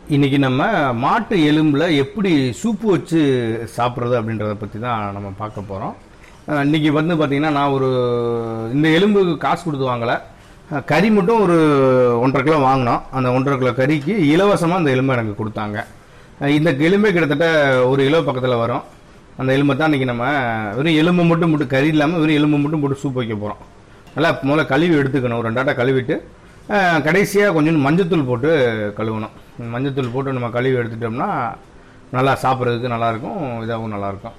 இன்னைக்கு நம்ம மாட்டு எலும்பில் எப்படி சூப்பு வச்சு சாப்பிட்றது அப்படின்றத பற்றி தான் நம்ம பார்க்க போகிறோம் இன்னைக்கு வந்து பார்த்தீங்கன்னா நான் ஒரு இந்த எலும்பு காசு கொடுத்து வாங்கலை அஹ், கறி மட்டும் ஒரு ஒன்றரை கிலோ வாங்கினோம் அந்த ஒன்றரை கிலோ கறிக்கு இலவசமாக அந்த எலும்பை எனக்கு கொடுத்தாங்க அஹ், இந்த எலும்பே கிட்டத்தட்ட ஒரு கிலோ பக்கத்தில் வரும் அந்த எலும்பை தான் இன்னைக்கு நம்ம வெறும் எலும்பு மட்டும் போட்டு கறி இல்லாமல் வெறும் எலும்பு மட்டும் போட்டு சூப் வைக்க போகிறோம் நல்லா முதல்ல கழுவி எடுத்துக்கணும் ஒரு ரெண்டாட்டா கழுவிட்டு கடைசியாக கொஞ்சம் மஞ்சத்தூள் போட்டு கழுவணும் மஞ்சத்தூள் போட்டு நம்ம கழுவி எடுத்துட்டோம்னா நல்லா சாப்பிட்றதுக்கு நல்லாயிருக்கும் இதாகவும் நல்லாயிருக்கும்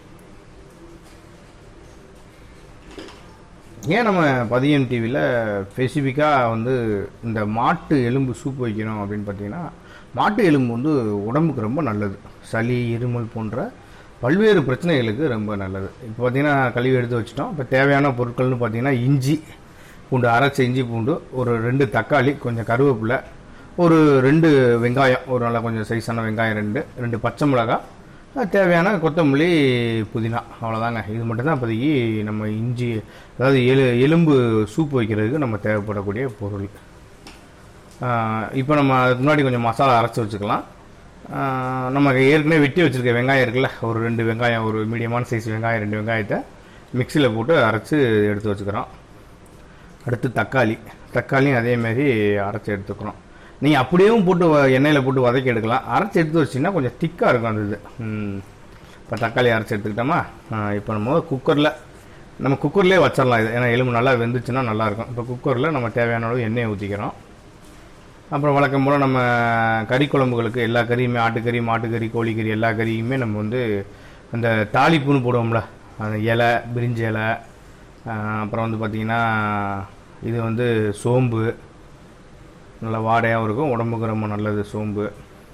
ஏன் நம்ம பதியம் டிவியில் ஸ்பெசிஃபிக்காக வந்து இந்த மாட்டு எலும்பு சூப் வைக்கணும் அப்படின்னு பார்த்தீங்கன்னா மாட்டு எலும்பு வந்து உடம்புக்கு ரொம்ப நல்லது சளி இருமல் போன்ற பல்வேறு பிரச்சனைகளுக்கு ரொம்ப நல்லது இப்போ பார்த்தீங்கன்னா கழுவி எடுத்து வச்சிட்டோம் இப்போ தேவையான பொருட்கள்னு பார்த்தீங்கன்னா இஞ்சி பூண்டு அரைச்ச இஞ்சி பூண்டு ஒரு ரெண்டு தக்காளி கொஞ்சம் கருவேப்பிலை ஒரு ரெண்டு வெங்காயம் ஒரு நல்லா கொஞ்சம் சைஸான வெங்காயம் ரெண்டு ரெண்டு பச்சை மிளகாய் அஹ் தேவையான கொத்தமல்லி புதினா அவ்வளோதாங்க இது மட்டும்தான் இப்போதைக்கு நம்ம இஞ்சி அதாவது எலு எலும்பு சூப் வைக்கிறதுக்கு நம்ம தேவைப்படக்கூடிய பொருள் இப்போ நம்ம அதுக்கு முன்னாடி கொஞ்சம் மசாலா அரைச்சி வச்சுக்கலாம் ஆஹ் நமக்கு ஏற்கனவே வெட்டி வச்சுருக்க வெங்காயம் இருக்குல்ல ஒரு ரெண்டு வெங்காயம் ஒரு மீடியமான சைஸ் வெங்காயம் ரெண்டு வெங்காயத்தை மிக்சியில் போட்டு அரைச்சி எடுத்து வச்சுக்கிறோம் அடுத்து தக்காளி தக்காளியும் அதே மாதிரி அரைச்சி எடுத்துக்கிறோம் நீங்கள் அப்படியும் போட்டு வ- எண்ணெயில் போட்டு வதக்கி எடுக்கலாம் அரைச்சி எடுத்து வச்சிங்கன்னா கொஞ்சம் திக்காக இருக்கும் அந்த இது இப்போ தக்காளி அரைச்சி எடுத்துக்கிட்டோமா இப்போ நம்ம குக்கரில் நம்ம குக்கர்லேயே வச்சிடலாம் இது ஏன்னா எலும்பு நல்லா வெந்துச்சுன்னா நல்லாயிருக்கும் இப்போ குக்கரில் நம்ம தேவையான அளவு எண்ணெயை ஊற்றிக்கிறோம் அப்புறம் வழக்கம் போல் நம்ம கறி குழம்புகளுக்கு எல்லா கறியுமே ஆட்டுக்கறி மாட்டுக்கறி கோழிக்கறி எல்லா கறியுமே நம்ம வந்து அந்த தாளிப்புன்னு போடுவோம்ல அந்த இலை பிரிஞ்சி இலை ஆஹ் அப்புறம் வந்து பார்த்திங்கன்னா இது வந்து சோம்பு நல்ல வாடையாகவும் இருக்கும் உடம்புக்கு ரொம்ப நல்லது சோம்பு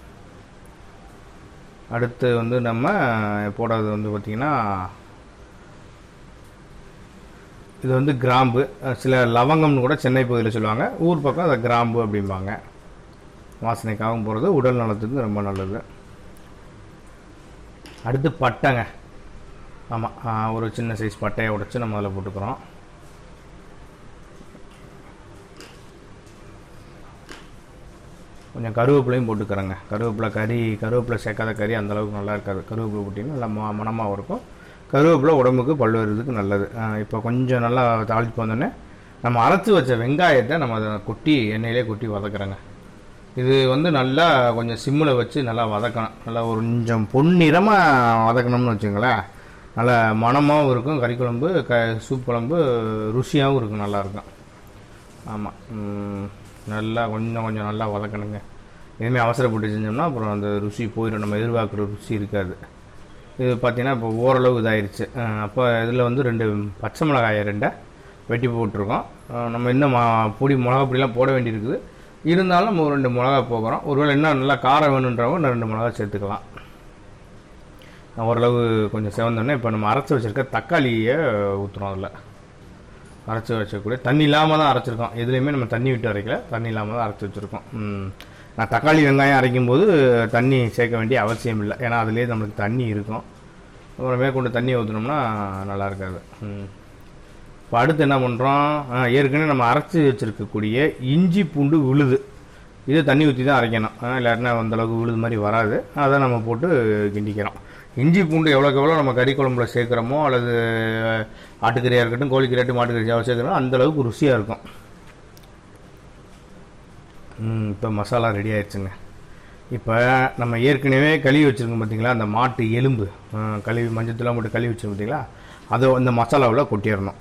அடுத்து வந்து நம்ம போடுறது வந்து பார்த்திங்கன்னா இது வந்து கிராம்பு அஹ் சில லவங்கம்னு கூட சென்னை பகுதியில் சொல்லுவாங்க ஊர் பக்கம் அதை கிராம்பு அப்படிம்பாங்க வாசனைக்காகவும் போகிறது உடல் நலத்துக்கு ரொம்ப நல்லது அடுத்து பட்டைங்க ஆமாம் ஒரு சின்ன சைஸ் பட்டையை உடைச்சு நம்ம அதில் போட்டுக்கிறோம் கொஞ்சம் கருவேப்பிலையும் போட்டுக்கிறேங்க கருவேப்பிலை கறி கருவேப்பிலை சேர்க்காத கறி அந்த அளவுக்கு நல்லா இருக்காது கருவேப்பிலை போட்டிங்கன்னா நல்லா ம மணமாகவும் இருக்கும் கருவேப்பிலை உடம்புக்கு பல்வேறு இதுக்கு நல்லது இப்போ கொஞ்சம் நல்லா தாளிச்சு வந்தோடனே நம்ம அரைச்சி வச்ச வெங்காயத்தை நம்ம அதை கொட்டி எண்ணெயிலே கொட்டி வதக்குறோங்க இது வந்து நல்லா கொஞ்சம் சிம்மில் வச்சு நல்லா வதக்கணும் நல்லா ஒரு கொஞ்சம் பொன்னிறமாக வதக்கணும்னு வச்சுங்களேன் நல்லா மணமாகவும் இருக்கும் கறி குழம்பு க சூப் குழம்பு ருசியாகவும் இருக்கும் நல்லாயிருக்கும் ஆமாம் நல்லா கொஞ்சம் கொஞ்சம் நல்லா வதக்கணுங்க எதுவுமே அவசரப்பட்டு செஞ்சோம்னா அப்புறம் அந்த ருசி போயிடும் நம்ம எதிர்பார்க்குற ருசி இருக்காது இது பார்த்தீங்கன்னா இப்போ ஓரளவு இதாயிருச்சு அஹ் அப்போ இதில் வந்து ரெண்டு பச்சை மிளகாயை ரெண்டை வெட்டி போட்டிருக்கோம் அஹ் நம்ம இன்னும் மா- பொடி மிளகா பொடிலாம் போட வேண்டியிருக்குது இருந்தாலும் நம்ம ஒரு ரெண்டு மிளகா போகிறோம் ஒருவேளை இன்னும் நல்லா காரம் வேணுன்றவங்க இன்னும் ரெண்டு மிளகா சேர்த்துக்கலாம் ஓரளவு கொஞ்சம் செவந்தோடனே இப்போ நம்ம அரைச்சி வச்சுருக்க தக்காளியை ஊற்றுறோம் அதில் அரைச்சி வச்சக்கூடிய தண்ணி இல்லாமல் தான் அரைச்சிருக்கோம் எதுலேயுமே நம்ம தண்ணி விட்டு அரைக்கல தண்ணி இல்லாமல் தான் அரைச்சி வச்சுருக்கோம் ம். நான் தக்காளி வெங்காயம் அரைக்கும் போது தண்ணி சேர்க்க வேண்டிய அவசியம் இல்லை ஏன்னா அதுலேயே நம்மளுக்கு தண்ணி இருக்கும் அப்புறம் மேற்கொண்டு தண்ணி ஊற்றினோம்னா நல்லா இருக்காது ம். இப்போ அடுத்து என்ன பண்ணுறோம் ஏற்கனவே நம்ம அரைச்சி வச்சுருக்கக்கூடிய இஞ்சி பூண்டு விழுது இது தண்ணி ஊற்றி தான் அரைக்கணும் ஆ, இல்லாட்டினா அந்த அளவுக்கு விழுது மாதிரி வராது அதை நம்ம போட்டு கிண்டிக்கிறோம் இஞ்சி பூண்டு எவ்வளோக்கு எவ்வளோ நம்ம கறி குழம்புல சேர்க்குறோமோ அல்லது ஆட்டுக்கறியாக இருக்கட்டும் கோழிக்கறியாட்டு மாட்டுக்கறியாக சேர்க்குறோம் அந்த அளவுக்கு ருசியாக இருக்கும் ம் இப்போ மசாலா ரெடி ஆயிடுச்சுங்க இப்போ நம்ம ஏற்கனவே கழுவி வச்சுருக்கோம் பார்த்தீங்களா அந்த மாட்டு எலும்பு ஆ, கழுவி மஞ்சத்தூள்லாம் போட்டு கழுவி வச்சிருக்கோம் பார்த்தீங்களா அதை அந்த மசாலாவில் கொட்டிடணும்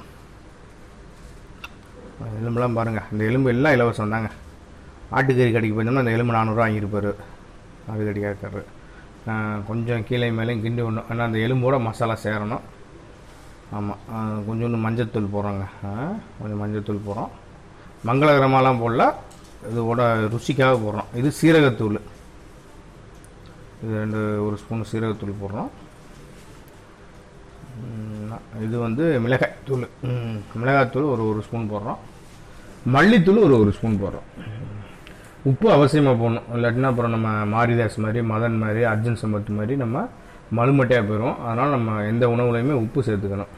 எலும்புலாம் பாருங்கள் இந்த எலும்பு எல்லாம் இலவசம் தாங்க ஆட்டுக்கறி கடைக்கு போயிருந்தோம்னா அந்த எலும்பு நானூறுரூவா வாங்கியிருப்பார் ஆட்டுக்கறிக்காக இருக்காரு கொஞ்சம் கீழே மேலேயும் கிண்டி விடணும் ஏன்னா அந்த எலும்போட மசாலா சேரணும் ஆமாம் கொஞ்சோண்டு மஞ்சத்தூள் போடுறோங்க ஆ, கொஞ்சம் மஞ்சத்தூள் போடுறோம் மங்களகரமாலாம் போடல இதோட ருசிக்காக போடுறோம் இது சீரகத்தூள் இது ரெண்டு ஒரு ஸ்பூன் சீரகத்தூள் போடுறோம் ம், இது வந்து மிளகாய்த்தூள் ம், மிளகாய்த்தூள் ஒரு ஒரு ஸ்பூன் போடுறோம் மல்லித்தூள் ஒரு ஒரு ஸ்பூன் போடுறோம் உப்பு அவசியமாக போடணும் இல்லாட்டினா அப்புறம் நம்ம மாரிதாஸ் மாதிரி மதன் மாதிரி அர்ஜுன் சம்பத் மாதிரி நம்ம மலுமட்டையாக போயிடும் அதனால் நம்ம எந்த உணவுலையுமே உப்பு சேர்த்துக்கணும்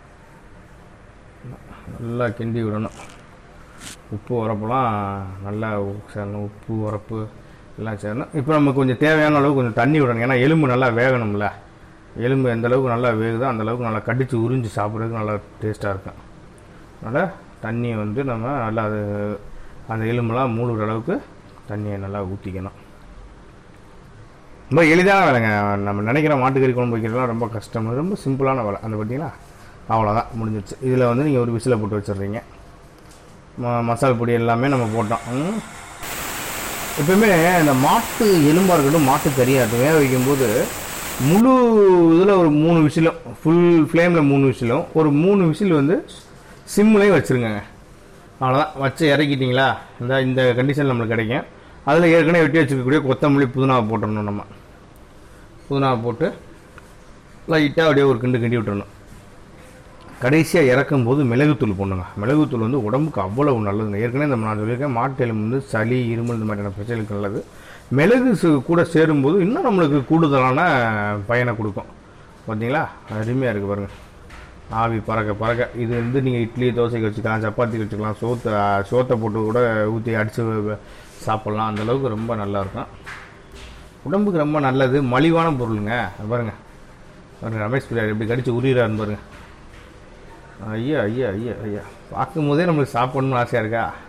நல்லா கிண்டி விடணும் உப்பு உரப்புலாம் நல்லா சேரணும் உப்பு உரப்பு எல்லாம் சேரணும் இப்போ நம்ம கொஞ்சம் தேவையான அளவுக்கு கொஞ்சம் தண்ணி விடணும் ஏன்னா எலும்பு நல்லா வேகணும்ல எலும்பு எந்த அளவுக்கு நல்லா வேகுதோ அந்த அளவுக்கு நல்லா கடிச்சு உறிஞ்சு சாப்பிட்றதுக்கு நல்லா டேஸ்ட்டாக இருக்கும் அதனால் தண்ணியை வந்து நம்ம நல்லா அது அந்த எலும்பெல்லாம் மூழ்கிற அளவுக்கு தண்ணியை நல்லா ஊற்றிக்கணும் ரொம்ப எளிதான வேலைங்க நம்ம நினைக்கிற மாட்டுக்கறி குழம்பு வைக்கிறதுலாம் ரொம்ப கஷ்டம் ரொம்ப சிம்பிளான வேலை அந்த பார்த்தீங்களா அவ்வளோதான் முடிஞ்சிருச்சு இதில் வந்து நீங்கள் ஒரு விசிலை போட்டு வச்சிடுறீங்க ம மசால் பொடி எல்லாமே நம்ம போட்டோம் ம். எப்பயுமே இந்த மாட்டு எலும்பாக இருக்கட்டும் மாட்டு கறியாகட்டும் வேக வைக்கும்போது முழு இதில் ஒரு மூணு விசிலும் ஃபுல் ஃப்ளேமில் மூணு விசிலும் ஒரு மூணு விசில் வந்து சிம்லேயும் வச்சுருங்க அவ்வளோதான் வச்சு இறக்கிட்டிங்களா இந்த இந்த கண்டிஷன் நம்மளுக்கு கிடைக்கும் அதில் ஏற்கனவே வெட்டி வச்சுக்கக்கூடிய கொத்தமல்லி புதினாவை போட்டுடணும் நம்ம புதினாவை போட்டு லைட்டாக அப்படியே ஒரு கிண்டு கிண்டி விட்டுறணும் கடைசியாக இறக்கும் போது மிளகுத்தூள் போடணுங்க மிளகுத்தூள் வந்து உடம்புக்கு அவ்வளவு நல்லதுங்க ஏற்கனவே நம்ம நான் சொல்லியிருக்கேன் மாட்டு எலும்பு வந்து சளி இருமல் இந்த மாதிரியான பிரச்சனைகளுக்கு நல்லது மிளகு சு- கூட சேரும்போது இன்னும் நம்மளுக்கு கூடுதலான பயனை கொடுக்கும் பார்த்தீங்களா அருமையாக இருக்குது பாருங்கள் ஆவி பறக்க பறக்க இது வந்து நீங்கள் இட்லி தோசைக்கு வச்சுக்கலாம் சப்பாத்திக்கு வச்சுக்கலாம் சோத்தை சோத்தை போட்டு கூட ஊற்றி அடித்து சாப்பிட்லாம் அந்த அளவுக்கு ரொம்ப நல்லா இருக்கும் உடம்புக்கு ரொம்ப நல்லது மலிவான பொருளுங்க பாருங்க பாருங்க ரமேஷ் பிரியார் எப்படி கடிச்சு உரியிறாருன்னு பாருங்க ஐயா ஐயா ஐயா ஐயா பார்க்கும்போதே நம்மளுக்கு சாப்பிடணும்னு ஆசையாக இருக்கா